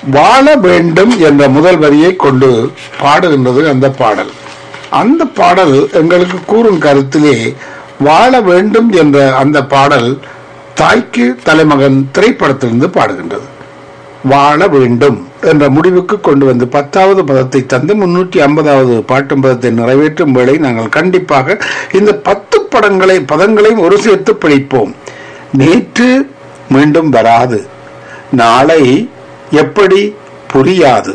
வாழ வேண்டும் என்ற முதல் வரியை கொண்டு பாடுகின்றது அந்த பாடல் அந்த பாடல் எங்களுக்கு கூறும் கருத்திலே வாழ வேண்டும் என்ற அந்த பாடல் தாய்க்கு தலைமகன் திரைப்படத்திலிருந்து பாடுகின்றது வாழ வேண்டும் என்ற முடிவுக்கு கொண்டு வந்து பத்தாவது பதத்தை தந்து முன்னூற்றி ஐம்பதாவது பாட்டும் பதத்தை நிறைவேற்றும் வேளை நாங்கள் கண்டிப்பாக இந்த பத்து படங்களை பதங்களையும் ஒரு சேர்த்து பிடிப்போம் நேற்று மீண்டும் வராது நாளை எப்படி புரியாது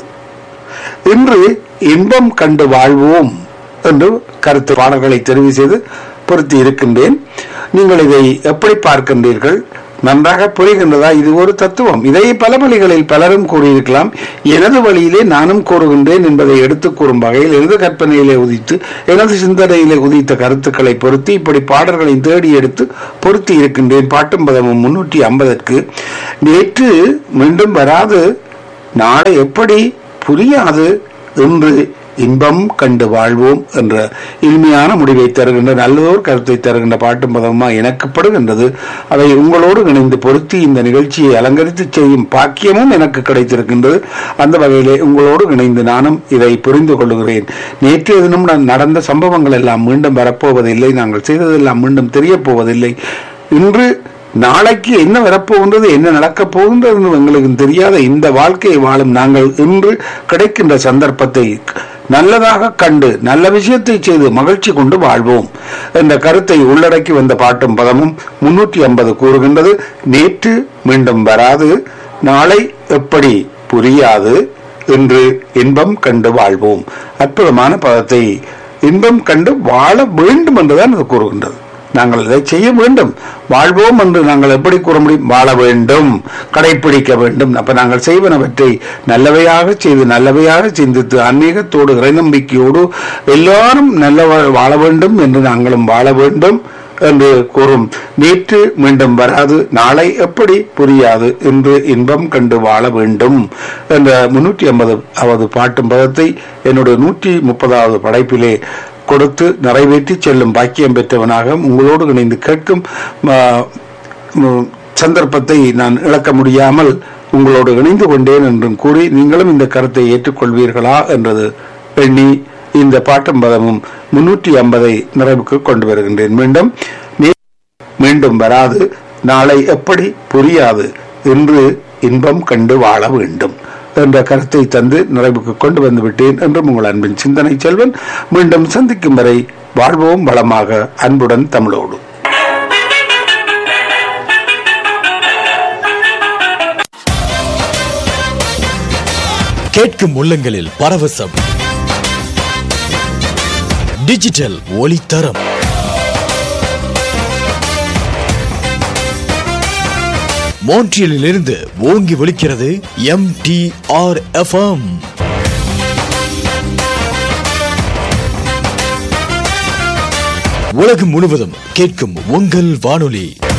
இன்று இன்பம் கண்டு வாழ்வோம் என்று கருத்து பாடல்களை தெரிவு செய்து பொருத்தி இருக்கின்றேன் நீங்கள் இதை எப்படி பார்க்கின்றீர்கள் நன்றாக புரிகின்றதா இது ஒரு தத்துவம் இதை பல வழிகளில் பலரும் கூறியிருக்கலாம் எனது வழியிலே நானும் கூறுகின்றேன் என்பதை எடுத்துக் கூறும் வகையில் எனது கற்பனையிலே உதித்து எனது சிந்தனையிலே உதித்த கருத்துக்களை பொருத்தி இப்படி பாடல்களை தேடி எடுத்து பொருத்தி இருக்கின்றேன் பாட்டும் பதமும் முன்னூற்றி ஐம்பதற்கு நேற்று மீண்டும் வராது நாளை எப்படி புரியாது என்று இன்பம் கண்டு வாழ்வோம் என்ற இனிமையான முடிவை தருகின்ற நல்லதோர் கருத்தை தருகின்ற பாட்டும் பதமா எனக்குப்படுகின்றது அதை உங்களோடு இணைந்து பொருத்தி இந்த நிகழ்ச்சியை அலங்கரித்து செய்யும் பாக்கியமும் எனக்கு கிடைத்திருக்கின்றது அந்த வகையிலே உங்களோடு இணைந்து நானும் இதை புரிந்து கொள்கிறேன் நேற்றைய தினம் நடந்த சம்பவங்கள் எல்லாம் மீண்டும் வரப்போவதில்லை நாங்கள் செய்ததெல்லாம் மீண்டும் தெரியப் போவதில்லை இன்று நாளைக்கு என்ன வரப்போகின்றது என்ன நடக்கப் போகின்றது எங்களுக்கு தெரியாத இந்த வாழ்க்கையை வாழும் நாங்கள் இன்று கிடைக்கின்ற சந்தர்ப்பத்தை நல்லதாக கண்டு நல்ல விஷயத்தை செய்து மகிழ்ச்சி கொண்டு வாழ்வோம் என்ற கருத்தை உள்ளடக்கி வந்த பாட்டும் பதமும் முன்னூற்றி ஐம்பது கூறுகின்றது நேற்று மீண்டும் வராது நாளை எப்படி புரியாது என்று இன்பம் கண்டு வாழ்வோம் அற்புதமான பதத்தை இன்பம் கண்டு வாழ வேண்டும் என்றுதான் அது கூறுகின்றது நாங்கள் இதை செய்ய வேண்டும் வாழ்வோம் என்று நாங்கள் எப்படி கூற முடியும் வாழ வேண்டும் கடைபிடிக்க வேண்டும் அப்ப நாங்கள் செய்வனவற்றை நல்லவையாக செய்து நல்லவையாக சிந்தித்து ஆன்மீகத்தோடு இறைநம்பிக்கையோடு எல்லாரும் நல்ல வாழ வேண்டும் என்று நாங்களும் வாழ வேண்டும் என்று கூறும் நேற்று மீண்டும் வராது நாளை எப்படி புரியாது என்று இன்பம் கண்டு வாழ வேண்டும் என்ற முன்னூற்றி ஐம்பது அவது பாட்டும் பதத்தை என்னுடைய நூற்றி முப்பதாவது படைப்பிலே கொடுத்து நிறைவேற்றி செல்லும் பாக்கியம் பெற்றவனாக உங்களோடு இணைந்து கேட்கும் சந்தர்ப்பத்தை நான் இழக்க முடியாமல் உங்களோடு இணைந்து கொண்டேன் என்றும் கூறி நீங்களும் இந்த கருத்தை ஏற்றுக்கொள்வீர்களா என்றது எண்ணி இந்த பாட்டும் பதமும் முன்னூற்றி ஐம்பதை நிறைவுக்கு கொண்டு வருகின்றேன் மீண்டும் மீண்டும் வராது நாளை எப்படி புரியாது என்று இன்பம் கண்டு வாழ வேண்டும் என்ற கருத்தை தந்து நிறைவுக்கு கொண்டு வந்து விட்டேன் என்றும் உங்கள் அன்பின் சிந்தனை செல்வன் மீண்டும் சந்திக்கும் வரை வாழ்வோம் வளமாக அன்புடன் தமிழோடு கேட்கும் உள்ளங்களில் பரவசம் டிஜிட்டல் ஒளித்தரம் மோன்ட்ரியலில் இருந்து ஓங்கி ஒலிக்கிறது எம் டி ஆர் எஃப்எம் உலகம் முழுவதும் கேட்கும் உங்கள் வானொலி